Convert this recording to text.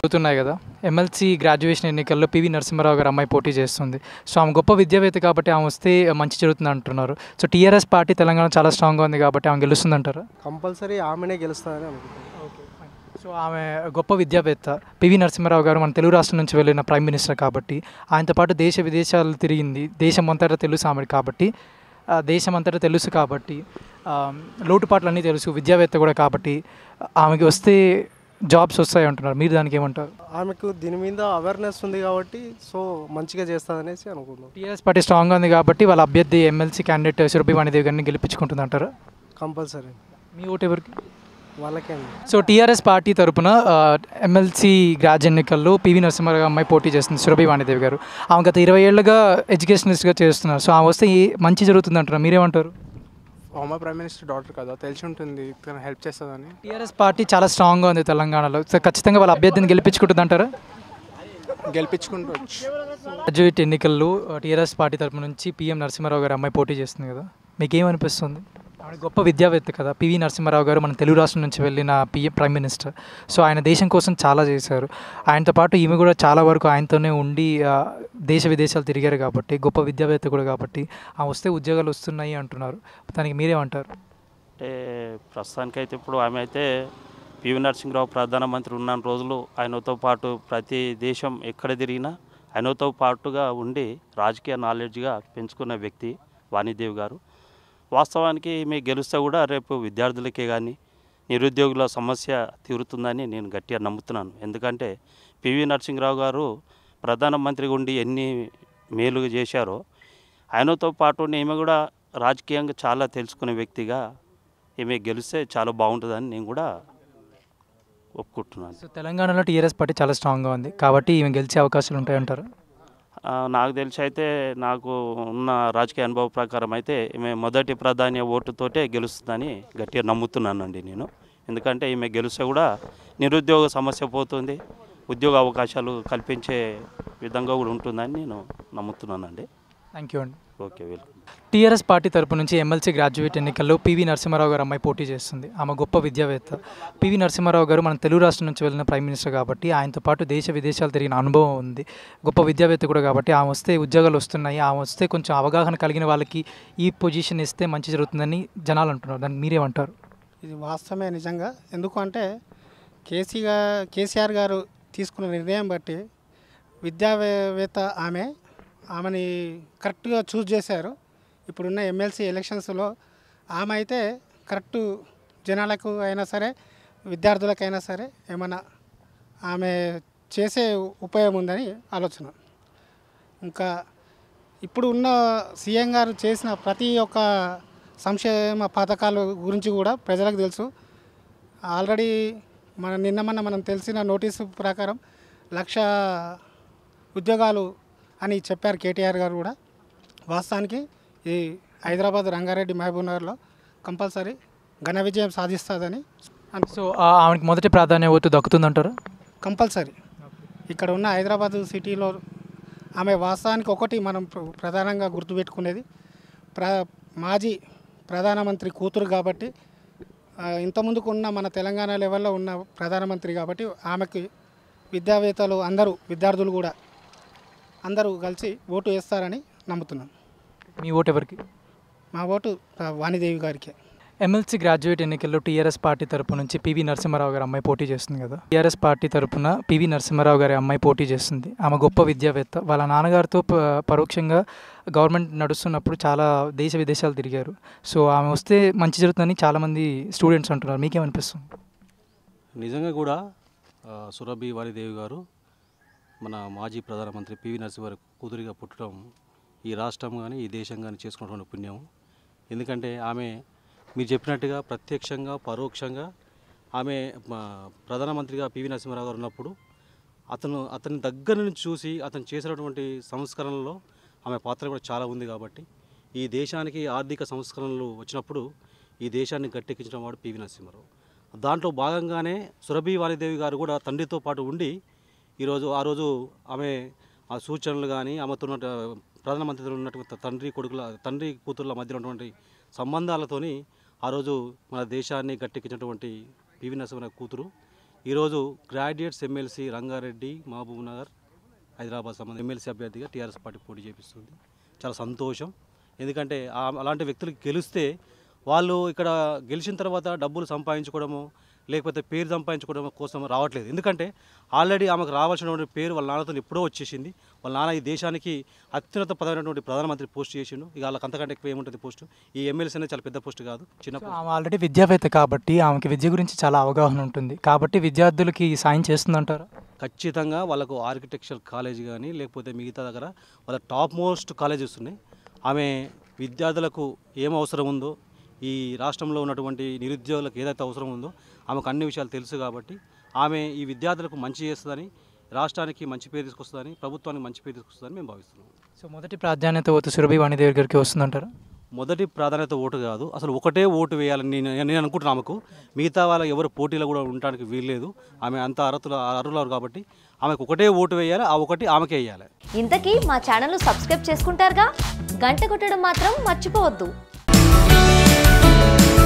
జరుగుతున్నాయి కదా MLC graduation ఎన్నికల్లో పివి నరసింహారావు గారు అమ్మాయి పోటీ చేస్తుంది సో ఆమె గొప్ప విద్యావేత్త కాబట్టి ఆమె వస్తే మంచి జరుగుతుంది అంటున్నారు సో టీఆర్ఎస్ పార్టీ తెలంగాణ చాలా స్ట్రాంగ్గా ఉంది కాబట్టి ఆమె గెలుస్తుంది అంటారు కంపల్సరీ ఆమెనే గెలుస్తుందని అనుకుంటున్నాను సో ఆమె గొప్ప విద్యావేత్త పివి నరసింహారావు గారు మన తెలుగు రాష్ట్రం నుంచి వెళ్ళిన ప్రైమ్ మినిస్టర్ కాబట్టి ఆయనతో పాటు దేశ విదేశాలు తిరిగింది దేశం అంతటా తెలుసు ఆమె కాబట్టి ఆ, దేశం అంతటా తెలుసు కాబట్టి ఆ, లోటుపాట్లన్నీ తెలుసు విద్యావేత్త కూడా కాబట్టి ఆమెకి వస్తే జాబ్స్ వస్తాయి అంటున్నారు మీరు దానికి ఏమంటారు ఆమెకు దీని మీద అవేర్నెస్ ఉంది కాబట్టి సో మంచిగా చేస్తుందనేసి అనుకుంటున్నాను టీఆర్ఎస్ పార్టీ స్ట్రాంగ్గా ఉంది కాబట్టి వాళ్ళ అభ్యర్థి ఎమ్మెల్సీ క్యాండిడేట్ సురభి వాణిదేవి గారిని గెలిపించుకుంటుంది అంటారు కంపల్సరీ మీ ఓటు ఎవరికి వాళ్ళకే అండి సో టీఆర్ఎస్ పార్టీ తరపున ఎమ్మెల్సీ గ్రాడ్జ్ ఎన్నికల్లో పివి నరసింహారావు అమ్మాయి పోటీ చేస్తుంది సురభి వాణిదేవి గారు ఆమె గత ఇరవై ఏళ్ళుగా ఎడ్యుకేషనిస్ట్గా చేస్తున్నారు సో ఆమె వస్తే ఏ- మంచి జరుగుతుంది అంటారు మీరేమంటారు ఫార్మర్ ప్రైమ్ మినిస్టర్ డాటర్ కదా తెలిసి ఉంటుంది తను హెల్ప్ చేస్తుందని టీఆర్ఎస్ పార్టీ చాలా స్ట్రాంగ్గా ఉంది తెలంగాణలో సో ఖచ్చితంగా వాళ్ళ అభ్యర్థిని గెలిపించుకుంటుంది అంటారు గెలిపించుకుంటూ గ్రాడ్యుయేట్ ఎన్నికల్లో టీఆర్ఎస్ పార్టీ తరపు నుంచి పిఎం నరసింహారావు గారు అమ్మాయి పోటీ చేస్తుంది కదా మీకు ఏమనిపిస్తుంది ఆవిడ గొప్ప విద్యావేత్త కదా పివి నరసింహారావు గారు మన తెలుగు రాష్ట్రం నుంచి వెళ్ళిన పిఎం ప్రైమ్ మినిస్టర్ సో ఆయన దేశం కోసం చాలా చేశారు ఆయనతో పాటు ఈమె కూడా చాలా వరకు ఆయనతోనే ఉండి ఆ, దేశ విదేశాలు తిరిగారు కాబట్టి గొప్ప విద్యావేత్త కూడా కాబట్టి ఆ వస్తే ఉద్యోగాలు వస్తున్నాయి అంటున్నారు దానికి మీరేమంటారు అంటే ప్రస్తుతానికైతే ఇప్పుడు ఆమె అయితే పివి నరసింహరావు ప్రధానమంత్రి ఉన్న రోజులు ఆయనతో పాటు ప్రతి దేశం ఎక్కడ తిరిగినా ఆయనతో పాటుగా ఉండి రాజకీయ నాలెడ్జ్గా పెంచుకున్న వ్యక్తి వాణిదేవి గారు వాస్తవానికి మీ గెలుస్తే కూడా రేపు విద్యార్థులకే కానీ నిరుద్యోగుల సమస్య తీరుతుందని నేను గట్టిగా నమ్ముతున్నాను ఎందుకంటే పివి నరసింహరావు గారు ప్రధానమంత్రిగా ఉండి ఎన్ని మేలు చేశారో ఆయనతో పాటు ఈమె కూడా రాజకీయంగా చాలా తెలుసుకునే వ్యక్తిగా ఈమె గెలిస్తే చాలా బాగుంటుందని నేను కూడా ఒప్పుకుంటున్నాను సో తెలంగాణలో టీఆర్ఎస్ పార్టీ చాలా స్ట్రాంగ్గా ఉంది కాబట్టి ఈమె గెలిచే అవకాశాలు ఉంటాయంటారు ఆ, నాకు తెలిసి అయితే నాకు ఉన్న రాజకీయ అనుభవ ప్రకారం అయితే ఈమె మొదటి ప్రాధాన్య ఓటుతోటే గెలుస్తుందని గట్టిగా నమ్ముతున్నానండి నేను ఎందుకంటే ఈమె గెలిస్తే కూడా నిరుద్యోగ సమస్య పోతుంది ఉద్యోగ అవకాశాలు కల్పించే విధంగా కూడా ఉంటుందని నేను నమ్ముతున్నానండి థ్యాంక్ యూ అండి ఓకే వెల్కమ్ టీఆర్ఎస్ పార్టీ తరపు నుంచి ఎమ్మెల్సీ గ్రాడ్యుయేట్ ఎన్నికల్లో పివి నరసింహారావు గారు అమ్మాయి పోటీ చేస్తుంది ఆమె గొప్ప విద్యావేత్త పివి నరసింహారావు గారు మన తెలుగు రాష్ట్రం నుంచి వెళ్ళిన ప్రైమ్ మినిస్టర్ కాబట్టి ఆయనతో పాటు దేశ విదేశాలు తిరిగిన అనుభవం ఉంది గొప్ప విద్యావేత్త కూడా కాబట్టి ఆమె వస్తే ఉద్యోగాలు వస్తున్నాయి ఆమె వస్తే కొంచెం అవగాహన కలిగిన వాళ్ళకి ఈ పొజిషన్ ఇస్తే మంచి జరుగుతుందని జనాలు అంటున్నారు దానికి మీరేమంటారు ఇది వాస్తవమే నిజంగా ఎందుకు అంటే కేసీగా కేసీఆర్ గారు తీసుకున్న నిర్ణయం బట్టి విద్యావేత్త ఆమె ఆమెని కరెక్ట్గా చూస్ చేశారు ఇప్పుడున్న ఎమ్మెల్సీ ఎలక్షన్స్లో ఆమె అయితే కరెక్ట్ జనాలకు అయినా సరే విద్యార్థులకైనా సరే ఏమైనా ఆమె చేసే ఉపయోగం ఉందని ఆలోచన ఇంకా ఇప్పుడు ఉన్న సీఎం గారు చేసిన ప్రతి ఒక్క సంక్షేమ పథకాల గురించి కూడా ప్రజలకు తెలుసు ఆల్రెడీ మన నిన్న మొన్న మనం తెలిసిన నోటీసు ప్రకారం లక్ష ఉద్యోగాలు అని చెప్పారు కేటీఆర్ గారు కూడా వాస్తవానికి ఈ హైదరాబాద్ రంగారెడ్డి మహబూబ్నగర్లో కంపల్సరీ ఘన విజయం సాధిస్తుందని అను సో ఆ- ఆమెకి మొదటి ప్రాధాన్య ఓటు దక్కుతుందంటారు కంపల్సరీ ఇక్కడ ఉన్న హైదరాబాద్ సిటీలో ఆమె వాస్తవానికి ఒకటి మనం ప్ర- ప్రధానంగా గుర్తుపెట్టుకునేది ప్ర మాజీ ప్రధానమంత్రి కూతురు కాబట్టి ఆ, ఇంతకుముందుకు ఉన్న మన తెలంగాణ లెవెల్లో ఉన్న ప్రధానమంత్రి కాబట్టి ఆమెకి విద్యావేత్తలు అందరూ విద్యార్థులు కూడా అందరూ కలిసి ఓటు వేస్తారని నమ్ముతున్నాం మీ ఓటు ఎవరికి మా ఓటు ఆ, వాణిదేవి గారికి ఎమ్మెల్సీ గ్రాడ్యుయేట్ ఎన్నికల్లో టీఆర్ఎస్ పార్టీ తరపు నుంచి పివి నరసింహారావు గారి అమ్మాయి పోటీ చేస్తుంది కదా టీఆర్ఎస్ పార్టీ తరపున పివి నరసింహారావు గారి అమ్మాయి పోటీ చేస్తుంది ఆమె గొప్ప విద్యావేత్త వాళ్ళ నాన్నగారితో ప- పరోక్షంగా గవర్నమెంట్ నడుస్తున్నప్పుడు చాలా దేశ విదేశాలు తిరిగారు సో ఆమె వస్తే మంచి జరుగుతుందని చాలామంది స్టూడెంట్స్ అంటున్నారు మీకేమనిపిస్తుంది నిజంగా కూడా ఆ, సురభి వారిదేవి గారు మన మాజీ ప్రధానమంత్రి పివి నరసింహారావు కూతురిగా పుట్టడం ఈ రాష్ట్రం కానీ ఈ దేశం కానీ చేసుకున్నటువంటి పుణ్యం ఎందుకంటే ఆమె మీరు చెప్పినట్టుగా ప్రత్యక్షంగా పరోక్షంగా ఆమె మా ప్రధానమంత్రిగా పివి నరసింహారావు గారు ఉన్నప్పుడు అతను అతని దగ్గర నుంచి చూసి అతను చేసినటువంటి సంస్కరణలో ఆమె పాత్ర కూడా చాలా ఉంది కాబట్టి ఈ దేశానికి ఆర్థిక సంస్కరణలు వచ్చినప్పుడు ఈ దేశాన్ని గట్టెక్కించిన వాడు పివి నరసింహారావు దాంట్లో భాగంగానే సురభి వాణిదేవి గారు కూడా తండ్రితో పాటు ఉండి ఈరోజు ఆ రోజు ఆమె ఆ సూచనలు కానీ ఆమెతో ఉన్న ప్రధానమంత్రితో ఉన్నటువంటి తండ్రి కొడుకుల తండ్రి కూతుర్ల మధ్య ఉన్నటువంటి సంబంధాలతోని ఆ రోజు మన దేశాన్ని గట్టెక్కించినటువంటి పివి నరసింహరావు కూతురు ఈరోజు graduates MLC Ranga Reddy Mahbubnagar Hyderabad సంబంధించి ఎమ్మెల్సీ అభ్యర్థిగా టీఆర్ఎస్ పార్టీ పోటీ చేపిస్తుంది చాలా సంతోషం ఎందుకంటే ఆ- అలాంటి వ్యక్తులు గెలిస్తే వాళ్ళు ఇక్కడ గెలిచిన తర్వాత డబ్బులు సంపాదించుకోవడము లేకపోతే పేరు సంపాదించుకోవడం కోసం రావట్లేదు ఎందుకంటే ఆల్రెడీ ఆమెకు రావాల్సినటువంటి పేరు వాళ్ళ నాన్నతో ఎప్పుడో వచ్చేసింది వాళ్ళ నాన్న ఈ దేశానికి అత్యున్నత పదమైనటువంటి ప్రధానమంత్రి పోస్ట్ చేసిండు ఇక వాళ్ళకి అంతకంటే ఎక్కువ ఏముంటుంది పోస్ట్ ఈ ఎమ్మెల్సీ అనేది చాలా పెద్ద పోస్ట్ కాదు చిన్న సో పోస్ట్ ఆమె ఆల్రెడీ విద్యావేత్త కాబట్టి ఆమెకి విద్య గురించి చాలా అవగాహన ఉంటుంది కాబట్టి విద్యార్థులకి సాయం చేస్తుందంటారు ఖచ్చితంగా వాళ్ళకు ఆర్కిటెక్చర్ కాలేజ్ కానీ లేకపోతే మిగతా దగ్గర వాళ్ళ టాప్ మోస్ట్ కాలేజెస్ ఉన్నాయి ఆమె విద్యార్థులకు ఏం అవసరం ఉందో ఈ రాష్ట్రంలో ఉన్నటువంటి నిరుద్యోగులకు ఏదైతే అవసరం ఉందో ఆమెకు అన్ని విషయాలు తెలుసు కాబట్టి ఆమె ఈ విద్యార్థులకు మంచి చేస్తుందని రాష్ట్రానికి మంచి పేరు తీసుకొస్తుందని ప్రభుత్వానికి మంచి పేరు తీసుకొస్తుందని మేము భావిస్తున్నాం సో మొదటి ప్రాధాన్యత ఓటు సురభి వాణిదేవి గారికి వస్తుందంటారు మొదటి ప్రాధాన్యత ఓటు కాదు అసలు ఒకటే ఓటు వేయాలని నేను నేను అనుకుంటున్నాను ఆమెకు మిగతా వాళ్ళ ఎవరు పోటీలో కూడా ఉండడానికి వీల్లేదు ఆమె అంత అర్హతలు అర్హులు కాబట్టి ఆమెకు ఒకటే ఓటు వేయాలి ఆ ఒకటి ఆమెకే వేయాలి ఇంతకీ మా ఛానల్ను సబ్స్క్రైబ్ చేసుకుంటారుగా గంట కొట్టడం మాత్రం మర్చిపోవద్దు